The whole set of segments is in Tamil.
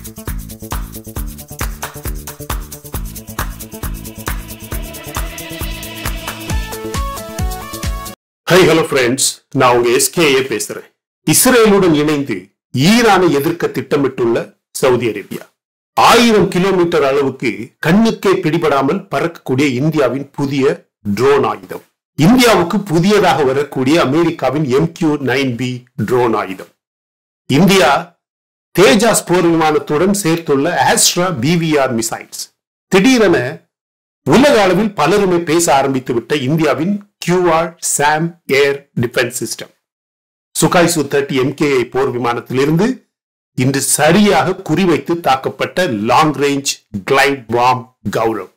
ஹை ஹலோ ஃப்ரெண்ட்ஸ் நான் உங்க எஸ்கேஏ பேசுறேன் இஸ்ரேலுடன் இணைந்து ஈரானை எதிர்க்க திட்டமிட்டுள்ள சவுதி அரேபியா ஆயிரம் கிலோமீட்டர் அளவுக்கு கண்ணுக்கே பிடிபடாமல் பறக்கக்கூடிய இந்தியாவின் புதிய ட்ரோன் ஆயுதம் இந்தியாவுக்கு புதியதாக வரக்கூடிய அமெரிக்காவின் எம்கியூ நைன் பி ட்ரோன் ஆயுதம் இந்தியா தேஜாஸ் போர் விமானத்துடன் சேர்த்துள்ள ஆஸ்ட்ரா பிவிஆர் மிசைல்ஸ் திடீரென உலக அளவில் பலருமே பேச ஆரம்பித்து விட்ட இந்தியாவின் QR SAM air defence system Sukhoi Su thirty MKI போர் விமானத்திலிருந்து இன்று சரியாக குறிவைத்து தாக்கப்பட்ட long range glide bomb Gaurav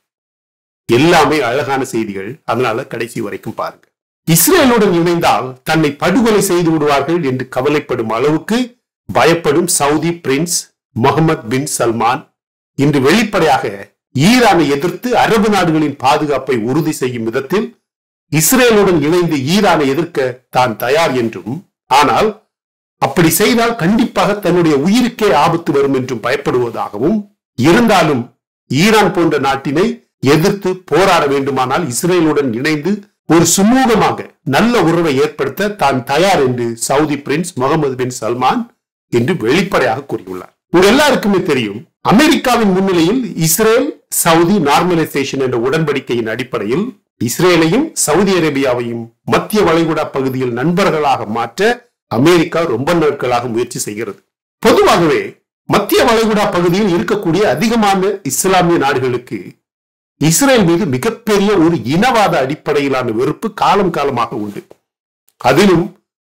எல்லாமே அழகான செய்திகள் அதனால கடைசி வரைக்கும் பாருங்க இஸ்ரேலுடன் இணைந்தால் தன்னை படுகொலை செய்து விடுவார்கள் என்று கவலைப்படும் அளவுக்கு பயப்படும் Saudi prince Mohammed bin Salman இன்று வெளிப்படையாக ஈரானை எதிர்த்து அரபு நாடுகளின் பாதுகாப்பை உறுதி செய்யும் விதத்தில் இஸ்ரேலுடன் இணைந்து ஈரானை எதிர்க்க தான் தயார் என்றும் ஆனால் அப்படி செய்தால் கண்டிப்பாக தன்னுடைய உயிருக்கே ஆபத்து வரும் என்றும் பயப்படுவதாகவும் இருந்தாலும் ஈரான் போன்ற நாட்டினை எதிர்த்து போராட வேண்டுமானால் இஸ்ரேலுடன் இணைந்து ஒரு சுமூகமாக நல்ல உறவை ஏற்படுத்த தான் தயார் என்று Saudi prince Mohammed bin Salman என்று வெளிப்படையாக கூறியுள்ளார் உங்க எல்லாருக்குமே தெரியும் அமெரிக்காவின் முன்னிலையில் இஸ்ரேல் சவுதி நார்மலைசேஷன் என்ற உடன்படிக்கையின் அடிப்படையில் இஸ்ரேலையும் சவுதி அரேபியாவையும் மத்திய வளைகுடா பகுதியில் நண்பர்களாக மாற்ற அமெரிக்கா ரொம்ப நாட்களாக முயற்சி செய்கிறது பொதுவாகவே மத்திய வளைகுடா பகுதியில் இருக்கக்கூடிய அதிகமான இஸ்லாமிய நாடுகளுக்கு இஸ்ரேல் மீது மிகப்பெரிய ஒரு இனவாத அடிப்படையிலான வெறுப்பு காலம் காலமாக உண்டு அதிலும்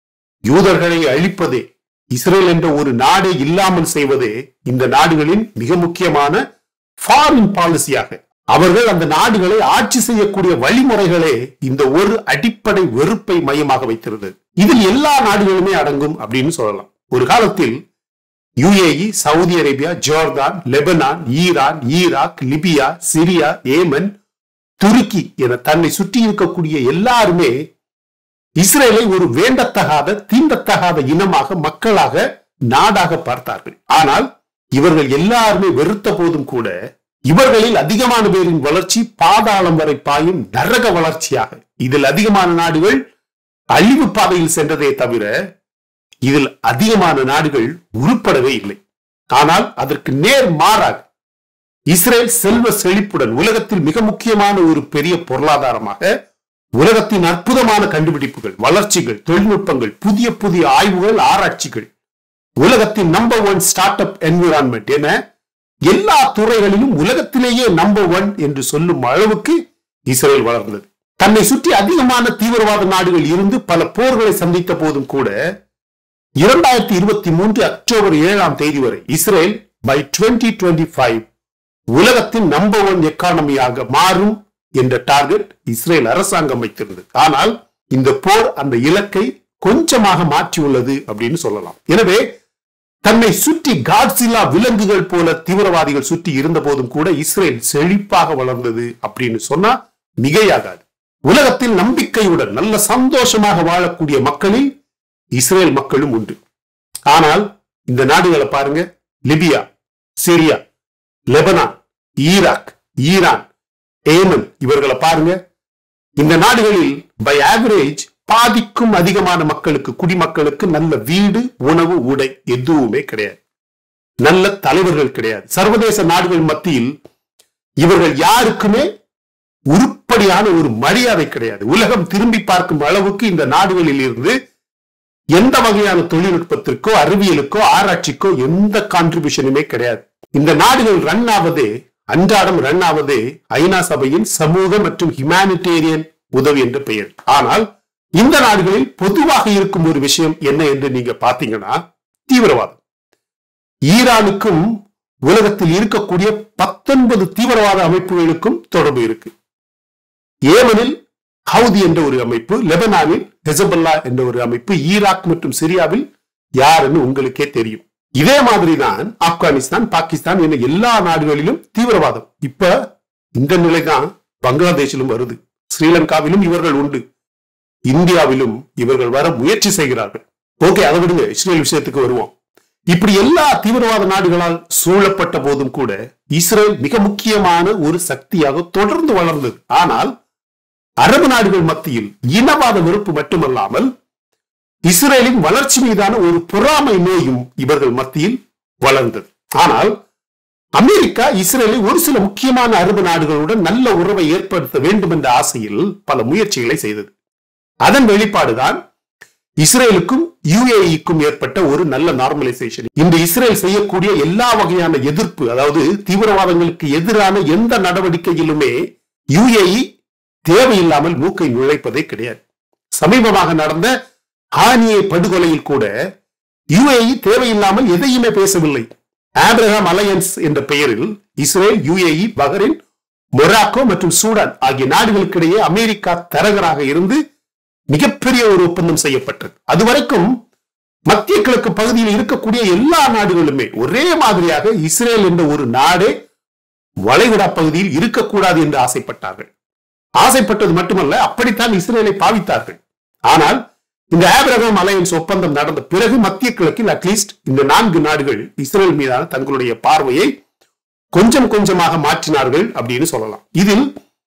யூதர்களை அழிப்பதே இஸ்ரேல் என்ற ஒரு நாடே இல்லாமல் செய்வதே இந்த நாடுகளின் மிக முக்கியமான ஃபாரின் பாலிசியாக அவர்கள் அந்த நாடுகளை ஆட்சி செய்யக்கூடிய வழிமுறைகளே இந்த ஒரு அடிப்படை வெறுப்பை மையமாக வைத்திருந்தது இதில் எல்லா நாடுகளுமே அடங்கும் அப்படின்னு சொல்லலாம் ஒரு காலத்தில் UAE Saudi Arabia Jordan Lebanon Iran Iraq Libya Syria Yemen துருக்கி என தன்னை சுற்றி இருக்கக்கூடிய எல்லாருமே இஸ்ரேலை ஒரு வேண்டத்தகாத தீண்டத்தகாத இனமாக மக்களாக நாடாக பார்த்தார்கள் ஆனால் இவர்கள் எல்லாருமே வெறுத்த போதும் கூட இவர்களில் அதிகமான பேரின் வளர்ச்சி பாதாளம் வரை பாயும் நரக வளர்ச்சியாக இதில் அதிகமான நாடுகள் அழிவு பாதையில் சென்றதே தவிர இதில் அதிகமான நாடுகள் உருப்படவே இல்லை ஆனால் அதற்கு நேர் மாறாக இஸ்ரேல் செல்வ செழிப்புடன் உலகத்தில் மிக முக்கியமான ஒரு பெரிய பொருளாதாரமாக உலகத்தின் அற்புதமான கண்டுபிடிப்புகள் வளர்ச்சிகள் தொழில்நுட்பங்கள் புதிய புதிய ஆய்வுகள் ஆராய்ச்சிகள் உலகத்தின் number one start up environment என எல்லா துறைகளிலும் உலகத்திலேயே நம்பர் ஒன் என்று சொல்லும் அளவுக்கு இஸ்ரேல் வளர்ந்தது தன்னை சுற்றி அதிகமான தீவிரவாத நாடுகள் இருந்து பல போர்களை சந்தித்த போதும் கூட இரண்டாயிரத்தி இருபத்தி மூன்று அக்டோபர் ஏழாம் தேதி வரை Israel by twenty twenty five உலகத்தின் நம்பர் ஒன் எக்கானமியாக மாறும் என்ற டார்கெட் இஸ்ரேல் அரசாங்கம் வைத்திருந்தது ஆனால் இந்த போர் அந்த இலக்கை கொஞ்சமாக மாற்றியுள்ளது அப்படின்னு சொல்லலாம் எனவே தன்னை சுற்றி காட்சில்லா விலங்குகள் போல தீவிரவாதிகள் சுற்றி இருந்த போதும் கூட இஸ்ரேல் செழிப்பாக வளர்ந்தது அப்படின்னு சொன்னா மிகையாகாது உலகத்தில் நம்பிக்கையுடன் நல்ல சந்தோஷமாக வாழக்கூடிய மக்களில் இஸ்ரேல் மக்களும் உண்டு ஆனால் இந்த நாடுகளை பாருங்க Libya Syria Lebanon Iraq Iran Yemen இவர்களை பாருங்க இந்த நாடுகளில் பை ஆவரேஜ் பாதிக்கும் அதிகமான மக்களுக்கு குடிமக்களுக்கு நல்ல வீடு உணவு உடை எதுவுமே கிடையாது நல்ல தலைவர்கள் கிடையாது சர்வதேச நாடுகள் மத்தியில் இவர்கள் யாருக்குமே உருப்படியான ஒரு மரியாதை கிடையாது உலகம் திரும்பி பார்க்கும் அளவுக்கு இந்த நாடுகளில் இருந்து எந்த வகையான தொழில்நுட்பத்திற்கோ அறிவியலுக்கோ ஆராய்ச்சிக்கோ எந்த கான்ட்ரிபியூஷனுமே கிடையாது இந்த நாடுகள் ரன் ஆவதே அன்றாடம் ரன் ஆவதே ஐநா சபையின் சமூக மற்றும் ஹியூமானிட்டேரியன் உதவி என்ற பெயர் ஆனால் இந்த நாடுகளில் பொதுவாக இருக்கும் ஒரு விஷயம் என்ன என்று நீங்க பாத்தீங்கன்னா தீவிரவாதம் ஈரானுக்கும் உலகத்தில் இருக்கக்கூடிய பத்தொன்பது தீவிரவாத அமைப்புகளுக்கும் தொடர்பு இருக்கு ஏமனில் ஹவுதி என்ற ஒரு அமைப்பு லெபனானில் ஹெசபல்லா என்ற ஒரு அமைப்பு ஈராக் மற்றும் சிரியாவில் யாருன்னு உங்களுக்கே தெரியும் இதே மாதிரிதான் ஆப்கானிஸ்தான் பாகிஸ்தான் என எல்லா நாடுகளிலும் தீவிரவாதம் இப்ப இந்த நிலைதான் பங்களாதேஷிலும் வருது ஸ்ரீலங்காவிலும் இவர்கள் உண்டு இந்தியாவிலும் இவர்கள் வர முயற்சி செய்கிறார்கள் ஓகே அதை விடுங்க இஸ்ரேல் விஷயத்துக்கு வருவோம் இப்படி எல்லா தீவிரவாத நாடுகளால் சூழப்பட்ட போதும் கூட இஸ்ரேல் மிக முக்கியமான ஒரு சக்தியாக தொடர்ந்து வளர்ந்தது ஆனால் அரபு நாடுகள் மத்தியில் இனவாத வெறுப்பு மட்டுமல்லாமல் இஸ்ரேலின் வளர்ச்சி மீதான ஒரு பொறாமை நோயும் இவர்கள் மத்தியில் வளர்ந்தது ஆனால் அமெரிக்கா இஸ்ரேலை ஒரு சில முக்கியமான அரபு நாடுகளுடன் நல்ல உறவை ஏற்படுத்த வேண்டும் என்ற ஆசையில் பல முயற்சிகளை செய்தது அதன் வெளிப்பாடுதான் இஸ்ரேலுக்கும் யுஏஇக்கும் ஏற்பட்ட ஒரு நல்ல நார்மலைசேஷன் இந்த இஸ்ரேல் செய்யக்கூடிய எல்லா வகையான எதிர்ப்பு அதாவது தீவிரவாதங்களுக்கு எதிரான எந்த நடவடிக்கையிலுமே யுஏஇ தேவையில்லாமல் மூக்கை நுழைப்பதே கிடையாது சமீபமாக நடந்த ஹானியை படுகொலையில் கூட யுஏஇ தேவையில்லாமல் எதையுமே பேசவில்லை ஆப்ரஹாம் அலையன்ஸ் என்ற பெயரில் இஸ்ரேல் யுஏஇ பஹ்ரைன் மொராக்கோ மற்றும் சூடான் ஆகிய நாடுகளுக்கிடையே அமெரிக்கா தரகராக இருந்து மிகப்பெரிய ஒரு ஒப்பந்தம் செய்யப்பட்டது அதுவரைக்கும் மத்திய கிழக்கு பகுதியில் இருக்கக்கூடிய எல்லா நாடுகளுமே ஒரே மாதிரியாக இஸ்ரேல் என்ற ஒரு நாடே வளைகுடா பகுதியில் இருக்கக்கூடாது என்று ஆசைப்பட்டார்கள் ஆசைப்பட்டது மட்டுமல்ல அப்படித்தான் இஸ்ரேலை பாவித்தார்கள் ஆனால் இந்த ஆபிரகாம் அலையன்ஸ் ஒப்பந்தம் நடந்த பிறகு மத்திய கிழக்கில் அட்லீஸ்ட் இந்த நான்கு நாடுகள் இஸ்ரேல் மீதான தங்களுடைய பார்வையை கொஞ்சம் கொஞ்சமாக மாற்றினார்கள் அப்படின்னு சொல்லலாம் இதில்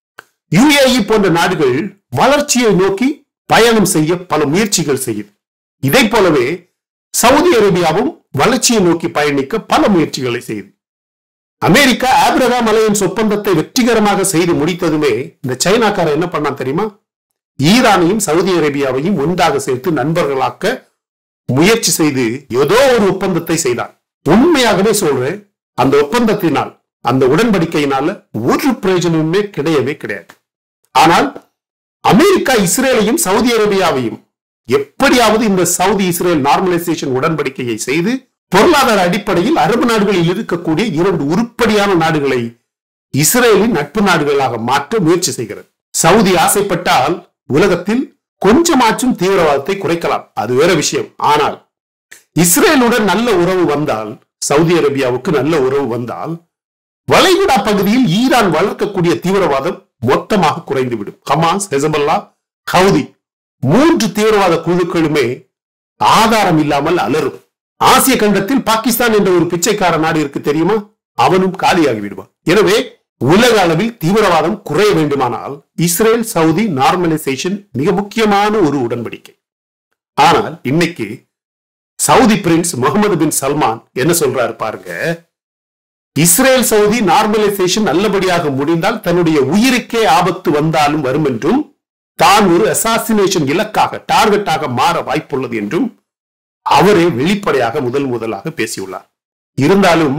யுஏஇ போன்ற நாடுகள் வளர்ச்சியை நோக்கி பயணம் செய்ய பல முயற்சிகள் செய்யுது இதை போலவே சவுதி அரேபியாவும் வளர்ச்சியை நோக்கி பயணிக்க பல முயற்சிகளை செய்யுது அமெரிக்கா ஆப்ரகாம் அலையன்ஸ் ஒப்பந்தத்தை வெற்றிகரமாக செய்து முடித்ததுமே இந்த சைனாக்காரன் என்ன பண்ணான் தெரியுமா ஈரானையும் சவுதி அரேபியாவையும் ஒன்றாக சேர்த்து நண்பர்களாக்க முயற்சி செய்து ஏதோ ஒரு ஒப்பந்தத்தை செய்தான் உண்மையாகவே சொல்றேன் அந்த ஒப்பந்தத்தினால் அந்த உடன்படிக்கையினால ஒரு பிரயோஜனமுமே கிடையவே கிடையாது ஆனால் அமெரிக்கா இஸ்ரேலையும் சவுதி அரேபியாவையும் எப்படியாவது இந்த சவுதி இஸ்ரேல் நார்மலைசேஷன் உடன்படிக்கையை செய்து பொருளாதார அடிப்படையில் அரபு நாடுகளில் இருக்கக்கூடிய இரண்டு உருப்படியான நாடுகளை இஸ்ரேலின் நட்பு நாடுகளாக மாற்ற முயற்சி செய்கிறது சவுதி ஆசைப்பட்டால் உலகத்தில் கொஞ்சமாச்சும் தீவிரவாதத்தை குறைக்கலாம் அது வேற விஷயம் ஆனால் இஸ்ரேலுடன் நல்ல உறவு வந்தால் சவுதி அரேபியாவுக்கு நல்ல உறவு வந்தால் வளைகுடா பகுதியில் ஈரான் வளர்க்கக்கூடிய தீவிரவாதம் மொத்தமாக குறைந்துவிடும் ஹமாஸ் ஹெசபல்லா ஹவுதி மூன்று தீவிரவாத குழுக்களுமே ஆதாரம் இல்லாமல் அலரும் ஆசிய கண்டத்தில் பாகிஸ்தான் என்ற ஒரு பிச்சைக்கார நாடு இருக்கு தெரியுமா அவனும் காலியாகி விடுவான் எனவே உலக அளவில் தீவிரவாதம் குறைய வேண்டுமானால் இஸ்ரேல் சவுதி நார்மலைசேஷன் மிக முக்கியமான ஒரு உடன்படிக்கை ஆனால் இன்னைக்கு Saudi prince Mohammed bin Salman என்ன சொல்றாரு பாருங்க இஸ்ரேல் சவுதி நார்மலைசேஷன் நல்லபடியாக முடிந்தால் தன்னுடைய உயிருக்கே ஆபத்து வந்தாலும் வரும் என்றும் தான் ஒரு அசாசினேஷன் இலக்காக டார்கெட்டாக மாற வாய்ப்புள்ளது என்றும் அவரே வெளிப்படையாக முதல் முதலாக பேசியுள்ளார் இருந்தாலும்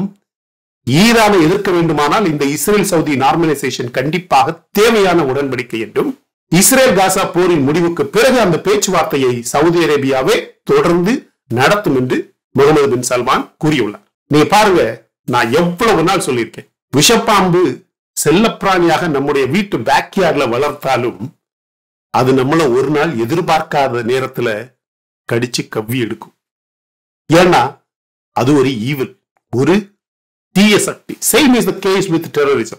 ஈரானை எதிர்க்க வேண்டுமானால் இந்த இஸ்ரேல் சவுதி நார்மலைசேஷன் கண்டிப்பாக தேவையான உடன்படிக்கை என்றும் இஸ்ரேல் காசா போரின் முடிவுக்கு பிறகு அந்த பேச்சுவார்த்தையை சவுதி அரேபியாவே தொடர்ந்து நடத்தும் என்று முகமது பின் சல்மான் கூறியுள்ளார் நீங்க பாருங்க நான் எவ்வளவு நாள் சொல்லியிருக்கேன் விஷப்பாம்பு செல்லப்பிராணியாக நம்முடைய வீட்டு பேக்யார்ட்ல வளர்த்தாலும் அது நம்மள ஒரு நாள் எதிர்பார்க்காத நேரத்துல கடிச்சு கவ்வி எடுக்கும் ஏன்னா அது ஒரு ஈவில் ஒரு தீய சக்தி same is the case with terrorism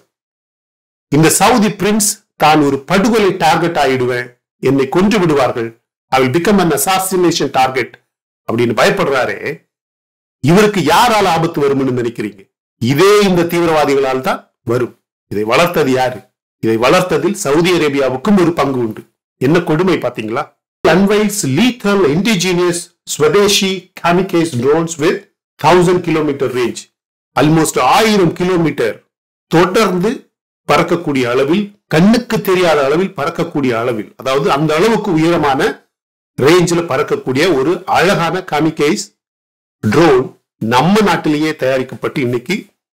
இந்த சவுதி பிரின்ஸ் தான் ஒரு படுகொலை டார்கெட் ஆயிடுவேன் என்னை கொன்று விடுவார்கள் I will become an assassination target அப்படின்னு பயப்படுறாரே இவருக்கு யாரால ஆபத்து வரும்னு நினைக்கிறீங்க இதே இந்த தீவிரவாதிகளால் தான் வரும் இதை வளர்த்தது யாரு இதை வளர்த்ததில் சவுதி அரேபியாவுக்கும் ஒரு பங்கு உண்டு என்ன கொடுமை பாத்தீங்களா unveils lethal indigenous Swadeshi kamikaze drones with 1000 kilometer range almost ஆயிரம் கிலோமீட்டர் தொடர்ந்து பறக்கக்கூடிய அளவில் கண்ணுக்கு தெரியாத அளவில் பறக்கக்கூடிய அளவில் அதாவது அந்த அளவுக்கு உயரமான ரேஞ்சில் பறக்கக்கூடிய ஒரு அழகான காமிகைஸ் ட்ரோன் நம்ம நாட்டிலேயே தயாரிக்கப்பட்டு இன்னைக்கு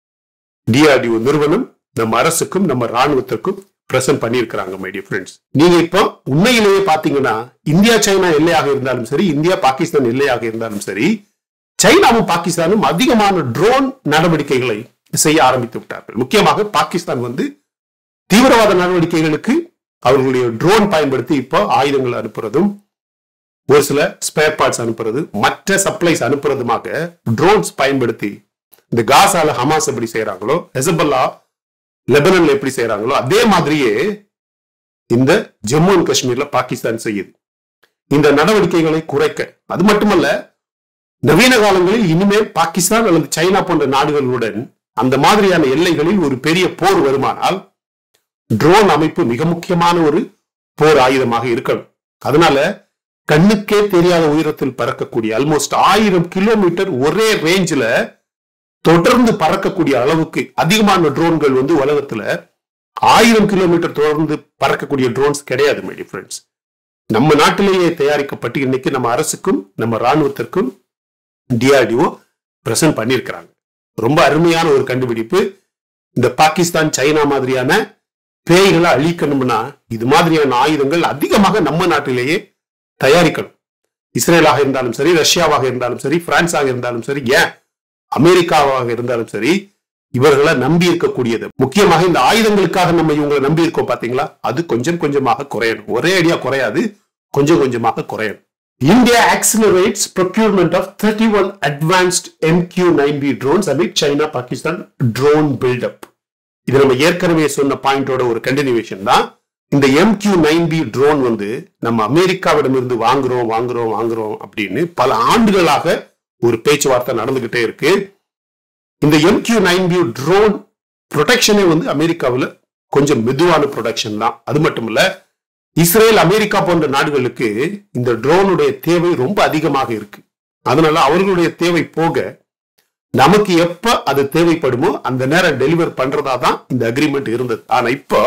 டிஆர்டிஓ நிறுவனம் நம்ம அரசுக்கும் நம்ம ராணுவத்திற்கும் பிரசன்ட் பண்ணியிருக்கிறாங்க மை டியர் ஃப்ரெண்ட்ஸ் நீங்க இப்போ உண்மையிலேயே பாத்தீங்கன்னா இந்தியா சைனா எல்லையாக இருந்தாலும் சரி இந்தியா பாகிஸ்தான் எல்லையாக இருந்தாலும் சரி சைனாவும் பாகிஸ்தானும் அதிகமான ட்ரோன் நடவடிக்கைகளை செய்ய ஆரம்பித்து விட்டார்கள் முக்கியமாக பாகிஸ்தான் வந்து தீவிரவாத நடவடிக்கைகளுக்கு அவர்களுடைய ட்ரோன் பயன்படுத்தி இப்போ ஆயுதங்கள் அனுப்புறதும் ஒரு சில ஸ்பேர் பார்ட்ஸ் அனுப்புறது மற்ற சப்ளைஸ் அனுப்புறதுமாக ட்ரோன்ஸ் பயன்படுத்தி இந்த காசால ஹமாஸ் எப்படி செய்யறாங்களோ ஹெசபல்லா லெபனன்ல எப்படி செய்யறாங்களோ அதே மாதிரியே இந்த ஜம்மு அண்ட் காஷ்மீர்ல பாகிஸ்தான் செய்யுது இந்த நடவடிக்கைகளை குறைக்க அது மட்டுமல்ல நவீன காலங்களில் இனிமேல் பாகிஸ்தான் அல்லது சைனா போன்ற நாடுகளுடன் அந்த மாதிரியான எல்லைகளில் ஒரு பெரிய போர் வருமானால் ட்ரோன் அமைப்பு மிக முக்கியமான ஒரு போர் ஆயுதமாக இருக்கணும் அதனால கண்ணுக்கே தெரியாத உயரத்தில் பறக்கக்கூடிய ஆல்மோஸ்ட் ஆயிரம் கிலோமீட்டர் ஒரே ரேஞ்சில் தொடர்ந்து பறக்கக்கூடிய அளவுக்கு அதிகமான ட்ரோன்கள் வந்து உலகத்துல ஆயிரம் கிலோமீட்டர் தொடர்ந்து பறக்கக்கூடிய ட்ரோன்ஸ் கிடையாது மை ஃப்ரெண்ட்ஸ் நம்ம நாட்டிலேயே தயாரிக்கப்பட்டு இன்னைக்கு நம்ம அரசுக்கும் நம்ம ராணுவத்திற்கும் டிஆர்டிஓ பிரசன்ட் பண்ணியிருக்கிறாங்க ரொம்ப அருமையான ஒரு கண்டுபிடிப்பு இந்த பாகிஸ்தான் சைனா மாதிரியான பேய்களை அழிக்கணும்னா இது மாதிரியான ஆயுதங்கள் அதிகமாக நம்ம நாட்டிலேயே தயாரிக்கணும் இஸ்ரேலாக இருந்தாலும் சரி ரஷ்யாவாக இருந்தாலும் சரி பிரான்ஸாக இருந்தாலும் சரி ஏன் அமெரிக்காவாக இருந்தாலும் சரி இவர்களை நம்பி இருக்கக்கூடியது முக்கியமாக இந்த ஆயுதங்களுக்காக நம்ம இவங்களை நம்பி இருக்கோம் பாத்தீங்களா அது கொஞ்சம் கொஞ்சமாக குறையணும் ஒரே அடியா குறையாது கொஞ்சம் கொஞ்சமாக குறையணும் India accelerates procurement of 31 advanced MQ-9B drones amid China Pakistan drone buildup இது நம்ம ஏற்கனவே சொன்ன பாயிண்டோட ஒரு கண்டினியூவேஷன் தான் இந்த எம்கியூ நைன் பி ட்ரோன் வந்து நம்ம அமெரிக்காவிடமிருந்து வாங்குறோம் வாங்குறோம் வாங்குறோம் அப்படின்னு பல ஆண்டுகளாக ஒரு பேச்சுவார்த்தை நடந்துகிட்டே இருக்கு இந்த எம்கியூ நைன் பி ட்ரோன் ப்ரொடெக்ஷனே வந்து அமெரிக்காவில் கொஞ்சம் மெதுவான ப்ரொடக்ஷன் தான் அது மட்டும் இல்ல இஸ்ரேல் அமெரிக்கா போன்ற நாடுகளுக்கு இந்த ட்ரோனுடைய தேவை ரொம்ப அதிகமாக இருக்கு அதனால அவர்களுடைய தேவை போக நமக்கு எப்ப அது தேவைப்படுமோ அந்த நேரம் டெலிவர் பண்றதா தான் இந்த அக்ரிமெண்ட் இருந்தது ஆனா இப்போ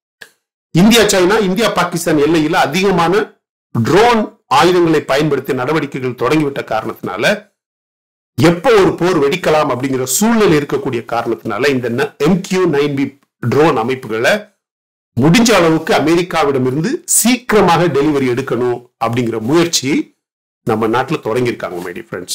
இந்தியா சைனா இந்தியா பாகிஸ்தான் எல்லையில அதிகமான ட்ரோன் ஆயுதங்களை பயன்படுத்தி நடவடிக்கைகள் தொடங்கிவிட்ட காரணத்தினால எப்போ ஒரு போர் வெடிக்கலாம் அப்படிங்கிற சூழ்நிலை இருக்கக்கூடிய காரணத்தினால இந்த எம்கியூ நைன் பி ட்ரோன் அமைப்புகளை முடிஞ்ச அளவுக்கு அமெரிக்காவிடமிருந்து சீக்கிரமாக டெலிவரி எடுக்கணும் அப்படிங்கிற முயற்சி நம்ம நாட்டில் தொடங்கியிருக்காங்க மைடி ஃப்ரெண்ட்ஸ்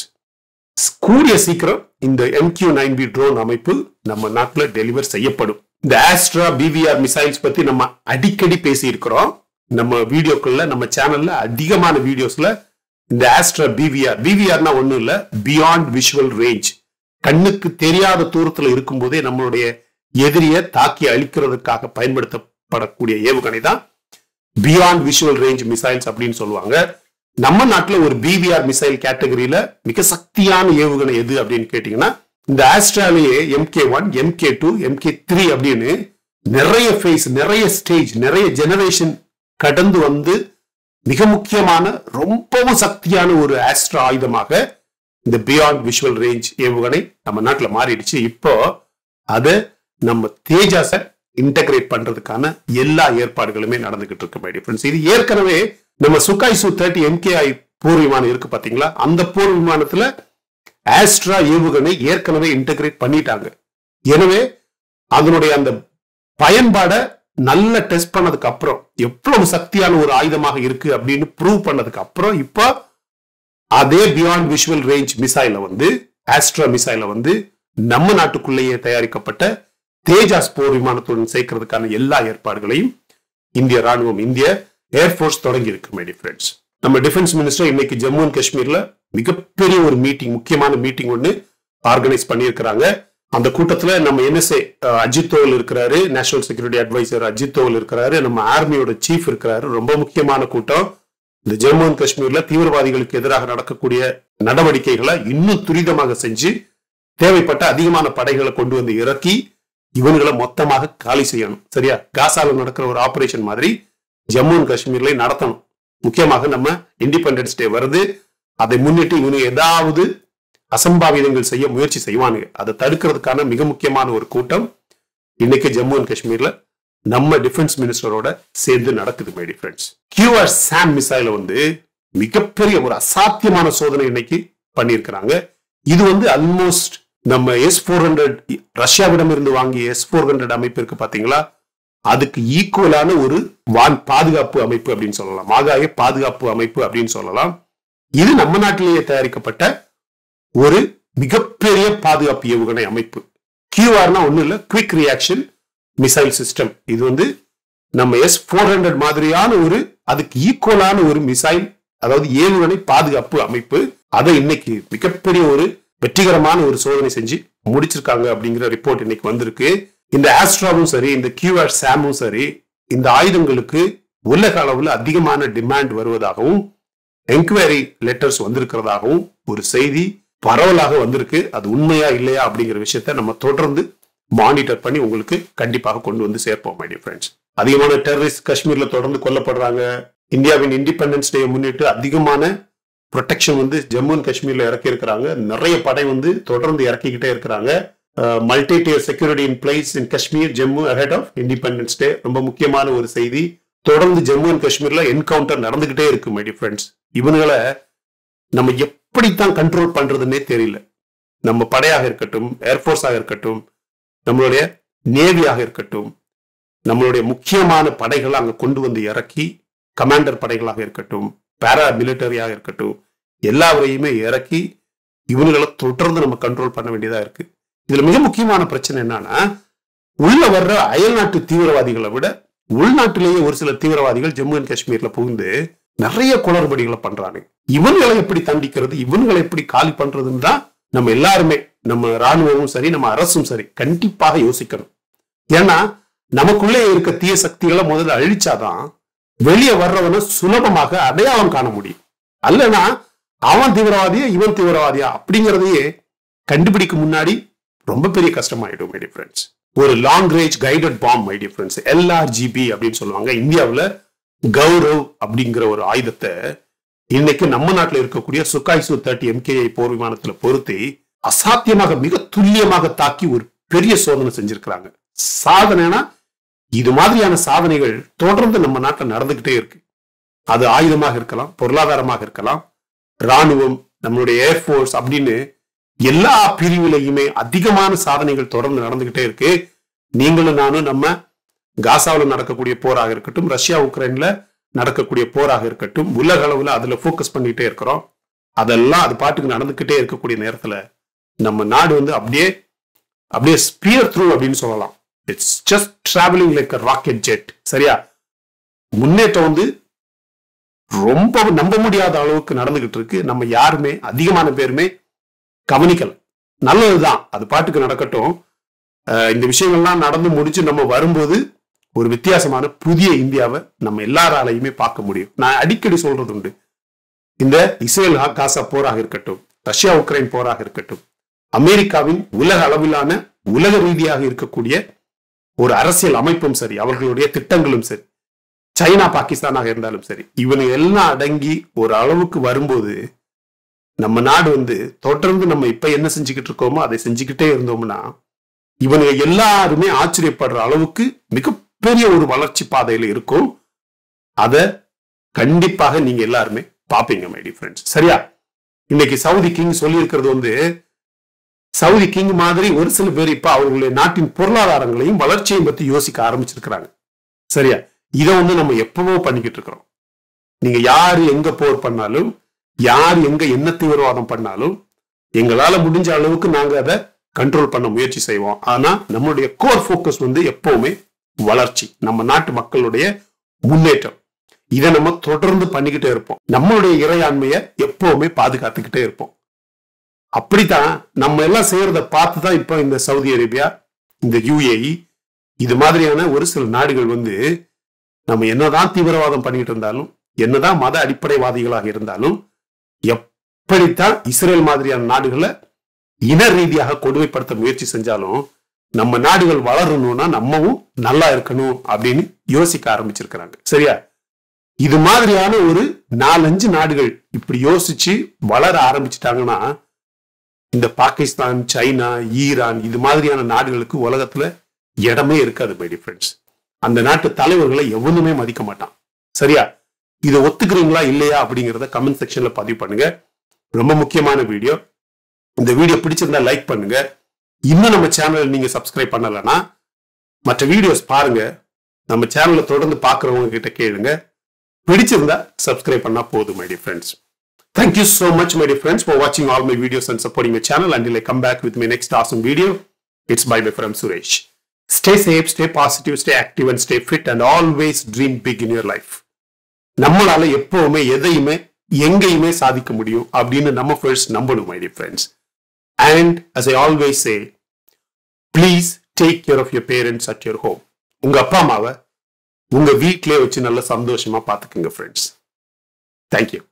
கூடிய சீக்கிரம் இந்த எம்கியூ நைன் பி ட்ரோன் அமைப்பு நம்ம நாட்டில் டெலிவர் செய்யப்படும் இந்த ஆஸ்ட்ரா பிவிஆர் மிசைல்ஸ் பத்தி நம்ம அடிக்கடி பேசி இருக்கிறோம் நம்ம வீடியோக்கள்ல நம்ம சேனல்ல அதிகமான வீடியோஸ்ல இந்த ஆஸ்ட்ரா பிவிஆர் பிவிஆர்னா ஒண்ணும் இல்ல பியாண்ட் விஷுவல் ரேஞ்ச் கண்ணுக்கு தெரியாத தூரத்துல இருக்கும்போதே நம்மளுடைய எதிரியை தாக்கி அழிக்கிறதுக்காக பயன்படுத்தப்படக்கூடிய ஏவுகணை தான் பியாண்ட் விஷுவல் ரேஞ்ச் மிசைல்ஸ் அப்படின்னு சொல்லுவாங்க நம்ம நாட்டுல ஒரு பிவிஆர் மிசைல் கேட்டகரியில மிக சக்தியான ஏவுகணை எது அப்படின்னு கேட்டீங்கன்னா இந்த ஆஸ்திரேலியே MK one MK two MK three அப்படின்னு நிறைய ஃபேஸ் நிறைய ஸ்டேஜ் நிறைய ஜெனரேஷன் கடந்து வந்து மிக முக்கியமான ரொம்பவும் சக்தியான ஒரு ஆஸ்ட்ரா ஆயுதமாக இந்த பியாண்ட் விஷுவல் ரேஞ்ச் ஏவுகணை நம்ம நாட்டில் மாறிடுச்சு இப்போ அதை நம்ம தேஜாஸை இன்டகிரேட் பண்றதுக்கான எல்லா ஏற்பாடுகளுமே நடந்துகிட்டு இருக்கு மை ஃப்ரெண்ட்ஸ் இது ஏற்கனவே நம்ம சுகாய் சு தேர்ட்டி எம்கேஐ போர் விமானம் இருக்கு பாத்தீங்களா அந்த போர் விமானத்துல ஆஸ்ட்ரா ஏவுகணை ஏற்கனவே இன்டகிரேட் பண்ணிட்டாங்க எனவே அதனுடைய அந்த பயன்பாடை நல்ல டெஸ்ட் பண்ணதுக்கு அப்புறம் எவ்வளவு சக்தியான ஒரு ஆயுதமாக இருக்கு அப்படின்னு ப்ரூவ் பண்ணதுக்கு அப்புறம் இப்போ அதே பியாண்ட் விஷுவல் ரேஞ்ச் மிசைல வந்து ஆஸ்ட்ரா மிசைல வந்து நம்ம நாட்டுக்குள்ளேயே தயாரிக்கப்பட்ட தேஜாஸ் போர் விமானத்துடன் சேர்க்கறதுக்கான எல்லா ஏற்பாடுகளையும் இந்திய ராணுவம் இந்திய ஏர்ஃபோர்ஸ் தொடங்கி இருக்கு மை ஃப்ரெண்ட்ஸ் நம்ம டிஃபென்ஸ் மினிஸ்டர் இன்னைக்கு ஜம்மு அண்ட் காஷ்மீர்ல மிகப்பெரிய ஒரு மீட்டிங் முக்கியமான மீட்டிங் ஒன்று ஆர்கனைஸ் பண்ணியிருக்கிறாங்க அந்த கூட்டத்துல நம்ம என்எஸ்ஏ அஜித் தோவல் இருக்கிறாரு national security adviser Ajit Doval இருக்கிறாரு நம்ம ஆர்மியோட சீஃப் இருக்கிறாரு ரொம்ப முக்கியமான கூட்டம் இந்த ஜம்மு அண்ட் காஷ்மீர்ல தீவிரவாதிகளுக்கு எதிராக நடக்கக்கூடிய நடவடிக்கைகளை இன்னும் துரிதமாக செஞ்சு தேவைப்பட்ட அதிகமான படைகளை கொண்டு வந்து இறக்கி இவன்களை மொத்தமாக காலி செய்யணும் சரியா காசால நடக்கிற ஒரு ஆபரேஷன் மாதிரி ஜம்மு அண்ட் காஷ்மீர்ல நடத்தணும் முக்கியமாக நம்ம இண்டிபெண்டன்ஸ் டே வருது அதை முன்னிட்டு இவனு ஏதாவது அசம்பாவிதங்கள் செய்ய முயற்சி செய்வானுங்க அதை தடுக்கிறதுக்கான மிக முக்கியமான ஒரு கூட்டம் இன்னைக்கு ஜம்மு அண்ட் காஷ்மீர்ல நம்ம டிஃபென்ஸ் மினிஸ்டரோட சேர்ந்து நடக்குது மை டிஃபென்ஸ் கியூஆர் சாம் மிசைல வந்து மிகப்பெரிய ஒரு அசாத்தியமான சோதனை இன்னைக்கு பண்ணியிருக்கிறாங்க இது வந்து ஆல்மோஸ்ட் நம்ம எஸ் ஃபோர் ஹண்ட்ரட் ரஷ்யாவிடம் இருந்து வாங்கிய எஸ் ஃபோர் ஹண்ட்ரட் அமைப்பு இருக்கு பாத்தீங்களா அதுக்கு ஈக்குவலான ஒரு வான் பாதுகாப்பு அமைப்பு அப்படின்னு சொல்லலாம் ஆகாய பாதுகாப்பு அமைப்பு அப்படின்னு சொல்லலாம் இது நம்ம நாட்டிலேயே தயாரிக்கப்பட்ட ஒரு மிகப்பெரிய பாதுகாப்பு ஏவுகணை அமைப்பு கியூஆர்னா ஒன்றும் இல்லை குவிக் ரியாக்ஷன் மிசைல் சிஸ்டம் இது வந்து நம்ம எஸ் ஃபோர் ஹண்ட்ரட் மாதிரியான ஒரு அதுக்கு ஈக்குவலான ஒரு மிசைல் அதாவது ஏவுகணை பாதுகாப்பு அமைப்பு அதை இன்னைக்கு மிகப்பெரிய ஒரு வெற்றிகரமான ஒரு சோதனை செஞ்சு முடிச்சிருக்காங்க அப்படிங்கிற ரிப்போர்ட் இன்னைக்கு வந்திருக்கு இந்த ஆஸ்ட்ராவும் சரி இந்த கியூஆர் சாமும் சரி இந்த ஆயுதங்களுக்கு உலக அளவில் அதிகமான டிமாண்ட் வருவதாகவும் என்கொயரி லெட்டர்ஸ் வந்திருக்கிறதாகவும் ஒரு செய்தி பரவலாக வந்திருக்கு அது உண்மையா இல்லையா அப்படிங்கிற விஷயத்த நம்ம தொடர்ந்து மானிட்டர் பண்ணி உங்களுக்கு கண்டிப்பாக கொண்டு வந்து சேர்ப்போம் மை டியர் ஃப்ரெண்ட்ஸ் அதிகமான டெரரிஸ்ட் காஷ்மீர்ல தொடர்ந்து கொல்லப்படுறாங்க இந்தியாவின் இண்டிபெண்டன்ஸ் டே முன்னிட்டு அதிகமான ப்ரொடெக்ஷன் வந்து ஜம்மு அண்ட் காஷ்மீர்ல இறக்கி இருக்கிறாங்க நிறைய படை வந்து தொடர்ந்து இறக்கிக்கிட்டே இருக்கிறாங்க multi tier security in place in Kashmir Jammu ahead of Independence Day ரொம்ப முக்கியமான ஒரு செய்தி தொடர்ந்து ஜம்மு அண்ட் காஷ்மீர்ல என்கவுண்டர் நடந்துகிட்டே இருக்கு மை ஃப்ரெண்ட்ஸ் இவனுங்களை நம்ம எப்படித்தான் கண்ட்ரோல் பண்றதுன்னே தெரியல நம்ம படையாக இருக்கட்டும் ஏர்ஃபோர்ஸாக இருக்கட்டும் நம்மளுடைய நேவியாக இருக்கட்டும் நம்மளுடைய முக்கியமான படைகளை அங்க கொண்டு வந்து இறக்கி கமாண்டர் படைகளாக இருக்கட்டும் பேரா மிலிட்டரியாக இருக்கட்டும் எல்லாவரையுமே இறக்கி இவனுங்களை தொடர்ந்து நம்ம கண்ட்ரோல் பண்ண வேண்டியதா இருக்கு இதுல மிக முக்கியமான பிரச்சனை என்னன்னா உள்ள வர்ற அயல்நாட்டு தீவிரவாதிகளை விட உள்நாட்டிலேயே ஒரு சில தீவிரவாதிகள் ஜம்மு அண்ட் காஷ்மீர்ல புகுந்து நிறைய குளறுபடிகளை பண்றாங்க இவன்களை எப்படி தண்டிக்கிறது இவன்களை எப்படி காலி பண்றதுன்னு தான் நம்ம எல்லாருமே நம்ம ராணுவமும் சரி நம்ம அரசும் சரி கண்டிப்பாக யோசிக்கணும் ஏன்னா நமக்குள்ளே இருக்க தீய சக்திகளை முதல்ல அழிச்சாதான் வெளியே வர்றவனை சுலபமாக அடையாளம் காண முடியும் அல்லனா அவன் தீவிரவாதியா இவன் தீவிரவாதியா அப்படிங்கிறதையே கண்டுபிடிக்க முன்னாடி ரொம்ப பெரிய கஷ்டமாயிடும் மை ஃப்ரெண்ட்ஸ் ஒரு long range guided bomb my friends LRGB அப்படின்னு சொல்லுவாங்க இந்தியாவில் கௌரவ் அப்படிங்கிற ஒரு ஆயுதத்தை இன்னைக்கு நம்ம நாட்டில் இருக்கக்கூடிய சுகாய் சு தேர்ட்டி எம்கேஐ போர் விமானத்துல பொருத்தி அசாத்தியமாக மிக துல்லியமாக தாக்கி ஒரு பெரிய சோதனை செஞ்சிருக்கிறாங்க சாதனைனா இது மாதிரியான சாதனைகள் தொடர்ந்து நம்ம நாட்டில் நடந்துகிட்டே இருக்கு அது ஆயுதமாக இருக்கலாம் பொருளாதாரமாக இருக்கலாம் ராணுவம் நம்மளுடைய ஏர்ஃபோர்ஸ் அப்படின்னு எல்லா பிரிவிலையுமே அதிகமான சாதனைகள் தொடர்ந்து நடந்துகிட்டே இருக்கு நீங்களும் நானும் நம்ம காசாவில் நடக்கக்கூடிய போராக இருக்கட்டும் ரஷ்யா உக்ரைன்ல நடக்கக்கூடிய போராக இருக்கட்டும் உலக அளவுல அதுல ஃபோக்கஸ் பண்ணிட்டே இருக்கிறோம் அதெல்லாம் அது பாட்டுக்கு நடந்துகிட்டே இருக்கக்கூடிய நேரத்துல நம்ம நாடு வந்து அப்படியே அப்படியே ஸ்பியர் த்ரூ அப்படின்னு சொல்லலாம் it's just travelling like rocket jet சரியா முன்னேற்றம் வந்து ரொம்ப நம்ப முடியாத அளவுக்கு நடந்துகிட்டு இருக்கு நம்ம யாருமே அதிகமான பேருமே கவனிக்கல நல்லதுதான் அது பாட்டுக்கு நடக்கட்டும் அஹ் இந்த விஷயங்கள்லாம் நடந்து முடிச்சு நம்ம வரும்போது ஒரு வித்தியாசமான புதிய இந்தியாவை நம்ம எல்லாராலையுமே பார்க்க முடியும் நான் அடிக்கடி சொல்றது உண்டு இந்த இஸ்ரேல் காசா போராக இருக்கட்டும் ரஷ்யா உக்ரைன் போராக இருக்கட்டும் அமெரிக்காவின் உலக அளவிலான உலக ரீதியாக இருக்கக்கூடிய ஒரு அரசியல் அமைப்பும் சரி அவர்களுடைய திட்டங்களும் சரி சைனா பாகிஸ்தானாக இருந்தாலும் சரி இவனுங்க எல்லாம் அடங்கி ஒரு அளவுக்கு வரும்போது நம்ம நாடு வந்து தொடர்ந்து நம்ம இப்ப என்ன செஞ்சுக்கிட்டு இருக்கோமோ அதை செஞ்சுக்கிட்டே இருந்தோம்னா இவனுங்க எல்லாருமே ஆச்சரியப்படுற அளவுக்கு மிகப்பெரிய ஒரு வளர்ச்சி பாதையில இருக்கும் அத கண்டிப்பாக நீங்க எல்லாருமே பாப்பீங்க மை ஃப்ரெண்ட்ஸ் சரியா இன்னைக்கு சவுதி கிங் சொல்லி இருக்கிறது வந்து சவுதி கிங் மாதிரி ஒரு சில பேர் இப்ப அவர்களுடைய நாட்டின் பொருளாதாரங்களையும் வளர்ச்சியையும் பத்தி யோசிக்க ஆரம்பிச்சிருக்கிறாங்க சரியா இதை வந்து நம்ம எப்பவோ பண்ணிக்கிட்டு இருக்கிறோம் நீங்க யாரு எங்க போர் பண்ணாலும் யார் எங்க என்ன தீவிரவாதம் பண்ணாலும் எங்களால முடிஞ்ச அளவுக்கு நாங்க அதை கண்ட்ரோல் பண்ண முயற்சி செய்வோம் ஆனா நம்மளுடைய கோர் ஃபோக்கஸ் வந்து எப்பவுமே வளர்ச்சி நம்ம நாட்டு மக்களுடைய முன்னேற்றம் இதை நம்ம தொடர்ந்து பண்ணிக்கிட்டே இருப்போம் நம்மளுடைய இறையாண்மையை எப்பவுமே பாதுகாத்துக்கிட்டே இருப்போம் அப்படித்தான் நம்ம எல்லாம் செய்யறத பார்த்து தான் இப்போ இந்த சவுதி அரேபியா இந்த யுஏஇ இது மாதிரியான ஒரு சில நாடுகள் வந்து நம்ம என்னதான் தீவிரவாதம் பண்ணிட்டு இருந்தாலும் என்னதான் மத அடிப்படைவாதிகளாக இருந்தாலும் எப்படித்தான் இஸ்ரேல் மாதிரியான நாடுகளை இன ரீதியாக கொடுமைப்படுத்த முயற்சி செஞ்சாலும் நம்ம நாடுகள் வளரணும்னா நம்மவும் நல்லா இருக்கணும் அப்படின்னு யோசிக்க ஆரம்பிச்சிருக்கிறாங்க சரியா இது மாதிரியான ஒரு நாலஞ்சு நாடுகள் இப்படி யோசிச்சு வளர ஆரம்பிச்சிட்டாங்கன்னா இந்த பாகிஸ்தான் சைனா ஈரான் இது மாதிரியான நாடுகளுக்கு உலகத்துல இடமே இருக்காது மை ஃப்ரெண்ட்ஸ் அந்த நாட்டு தலைவர்களை எவனுமே மதிக்க மாட்டான் சரியா இதை ஒத்துக்கிறீங்களா இல்லையா அப்படிங்கிறத கமெண்ட் செக்ஷன்ல பதிவு பண்ணுங்க ரொம்ப முக்கியமான வீடியோ இந்த வீடியோ பிடிச்சிருந்தா லைக் பண்ணுங்க இன்னும் நம்ம சேனல் நீங்க சப்ஸ்கிரைப் பண்ணலைன்னா மற்ற வீடியோஸ் பாருங்க நம்ம சேனலை தொடர்ந்து பார்க்குறவங்க கிட்ட கேளுங்க பிடிச்சிருந்தா சப்ஸ்கிரைப் பண்ணா போதும் my dear friends Thank you so much, my dear friends, for watching all my videos and supporting my channel. Until I come back with my next awesome video, it's bye bye from Suresh. Stay safe, stay positive, stay active, and stay fit, and always dream big in your life. நம்மளால எப்பவுமே எதையுமே எங்கேயுமே சாதிக்க முடியும் அப்படின்னு நம்ம ஃபர்ஸ்ட் நம்பணும் my dear friends and as I always say please take care of your parents at your home உங்க அப்பா அம்மாவை உங்க வீட்டிலே வச்சு நல்ல சந்தோஷமா பார்த்துக்குங்க ஃப்ரெண்ட்ஸ் தேங்க்யூ